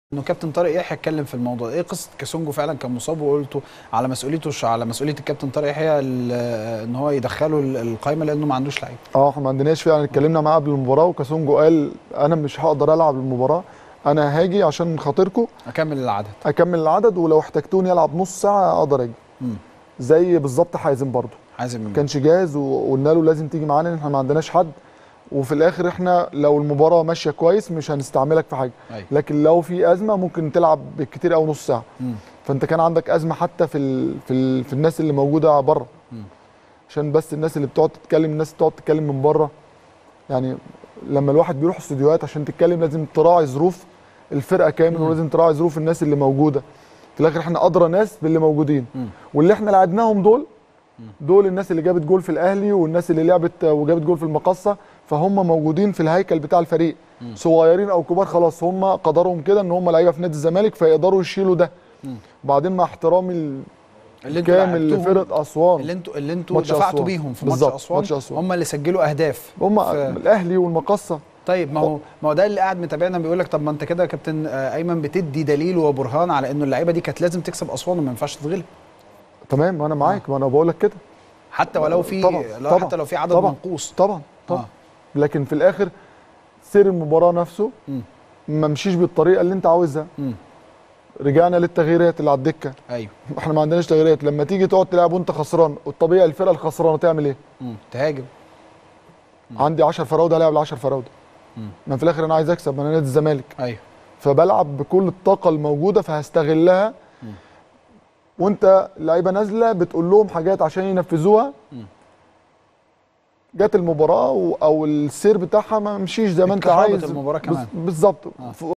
انه كابتن طارق يحيى اتكلم في الموضوع ايه قصه كاسونجو فعلا كان مصاب وقلته على مسؤوليته ش- على مسؤوليه الكابتن طارق يحيى ال- ان هو يدخله ال- القائمه لانه ما عندوش لعيب اه احنا ما عندناش فعلا اتكلمنا معاه قبل المباراه وكاسونجو قال انا مش هقدر العب المباراه انا هاجي عشان خاطركم اكمل العدد اكمل العدد ولو احتجتوني العب نص ساعه اقدر اجي مم. زي بالظبط حازم برضه حازم ما كانش جاهز وقلنا له لازم تيجي معانا لان احنا ما عندناش حد وفي الاخر احنا لو المباراه ماشيه كويس مش هنستعملك في حاجه أيوة. لكن لو في ازمه ممكن تلعب بالكتير او نص ساعه مم. فانت كان عندك ازمه حتى في ال في ال في الناس اللي موجوده بره مم. عشان بس الناس اللي بتقعد تتكلم الناس بتقعد تتكلم من بره يعني لما الواحد بيروح استوديوهات عشان تتكلم لازم تراعي ظروف الفرقه كامل مم. ولازم تراعي ظروف الناس اللي موجوده في الاخر احنا ادرى ناس باللي موجودين مم. واللي احنا لعبناهم دول دول الناس اللي جابت جول في الاهلي والناس اللي لعبت وجابت جول في المقصه فهم موجودين في الهيكل بتاع الفريق مم. صغيرين او كبار خلاص هم قدرهم كده ان هم لعيبه في نادي الزمالك فيقدروا يشيلوا ده مم. وبعدين مع احترامي ال- اللي انتوا الكامل لعبتوهم- لفرقه اسوان اللي انتوا اللي انتوا ماتش دفعتوا أسوان. بيهم في ماتش بالظبط، اسوان ماتش أسوان. هم اللي سجلوا اهداف هم ف- الاهلي والمقصه طيب ما هو ما هو ده اللي قاعد متابعنا بيقول لك طب ما انت كده يا كابتن آه، ايمن بتدي دليل وبرهان على انه اللعيبه دي كانت لازم تكسب اسوان وما ينفعش تتغلب تمام انا معاك ما انا بقول لك كده حتى ولو في طبعاً، لو طبعاً، حتى لو في عدد طبعاً. منقوص طبعا طبعا آه. لكن في الاخر سير المباراه نفسه مم. ما مشيش بالطريقه اللي انت عاوزها مم. رجعنا للتغييرات اللي على الدكه ايوه احنا ما عندناش تغييرات لما تيجي تقعد تلعب وانت خسران والطبيعي الفرقه الخسرانه تعمل ايه مم. تهاجم عندي 10 فراوده هلاعب ال 10 فراوده مم. ما في الاخر انا عايز اكسب انا نادي الزمالك ايوه فبلعب بكل الطاقه الموجوده فهستغلها مم. وانت اللعيبه نازله بتقول لهم حاجات عشان ينفذوها مم. جت المباراه و- او السير بتاعها ما مشيش زي ما انت اتكهربت عايز المباراة بز- كمان. بالظبط آه. ف-